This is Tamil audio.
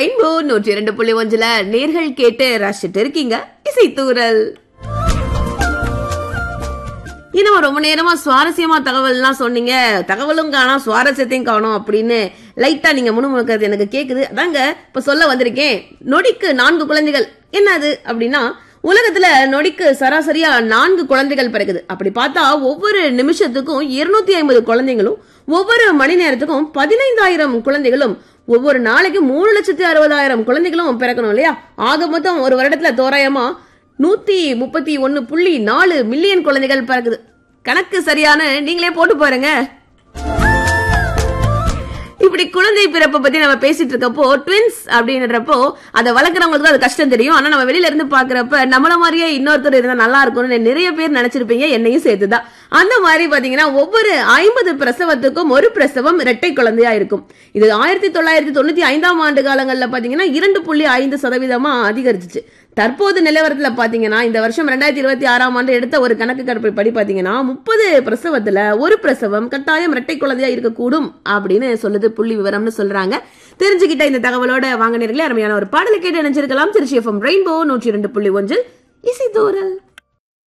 ரெயின்போ நூற்றி இரண்டு புள்ளி ஒன்றுல நேர்கள் கேட்டு ரசிச்சுட்டு இருக்கீங்க இசைத்தூரல் இன்னும் ரொம்ப நேரமா சுவாரஸ்யமா தகவல்லாம் சொன்னீங்க தகவலும் காணோம் சுவாரஸ்யத்தையும் காணோம் அப்படின்னு லைட்டா நீங்க முணுமுணுக்கிறது எனக்கு கேக்குது அதாங்க இப்ப சொல்ல வந்திருக்கேன் நொடிக்கு நான்கு குழந்தைகள் என்னது அப்படின்னா உலகத்துல நொடிக்கு சராசரியா நான்கு குழந்தைகள் பிறகுது அப்படி பார்த்தா ஒவ்வொரு நிமிஷத்துக்கும் இருநூத்தி ஐம்பது குழந்தைகளும் ஒவ்வொரு மணி நேரத்துக்கும் பதினைந்தாயிரம் குழந்தைகளும் ஒவ்வொரு நாளைக்கு மூணு லட்சத்தி அறுபதாயிரம் குழந்தைகளும் பிறக்கணும் இல்லையா ஆக மொத்தம் ஒரு வருடத்துல தோராயமா நூத்தி முப்பத்தி ஒன்னு புள்ளி நாலு மில்லியன் குழந்தைகள் பிறகுது கணக்கு சரியான நீங்களே போட்டு பாருங்க இப்படி குழந்தை பிறப்பை பத்தி நம்ம பேசிட்டு இருக்கப்போ ட்வின்ஸ் அப்படின்றப்போ அதை வளர்க்குறவங்களுக்கு தான் அது கஷ்டம் தெரியும் ஆனா நம்ம வெளியில இருந்து பாக்குறப்ப நம்மள மாதிரியே இன்னொருத்தர் இருந்தா நல்லா இருக்கும்னு நிறைய பேர் நினைச்சிருப்பீங்க என்னையும் சேர்த்துதான் அந்த மாதிரி பாத்தீங்கன்னா ஒவ்வொரு ஐம்பது பிரசவத்துக்கும் ஒரு பிரசவம் இரட்டை குழந்தையா இருக்கும் இது ஆயிரத்தி தொள்ளாயிரத்தி தொண்ணூத்தி ஐந்தாம் ஆண்டு காலங்கள்ல பாத்தீங்கன்னா இரண்டு புள்ளி ஐந்து சதவீதமா அதிகரிச்சிச்சு தற்போது நிலவரத்துல பாத்தீங்கன்னா இந்த வருஷம் ரெண்டாயிரத்தி இருபத்தி ஆறாம் ஆண்டு எடுத்த ஒரு கணக்கு கணக்கு படி பாத்தீங்கன்னா முப்பது பிரசவத்துல ஒரு பிரசவம் கட்டாயம் இரட்டை குழந்தையா இருக்கக்கூடும் அப்படின்னு சொல்லுது புள்ளி விவரம்னு சொல்றாங்க தெரிஞ்சுக்கிட்ட இந்த தகவலோட வாங்க நேர்களே அருமையான ஒரு பாடலை கேட்டு நினைச்சிருக்கலாம் திருச்சி எஃப்எம் ரெயின்போ நூற்றி இரண்டு புள்ளி ஒன்றில் இசை தோரல்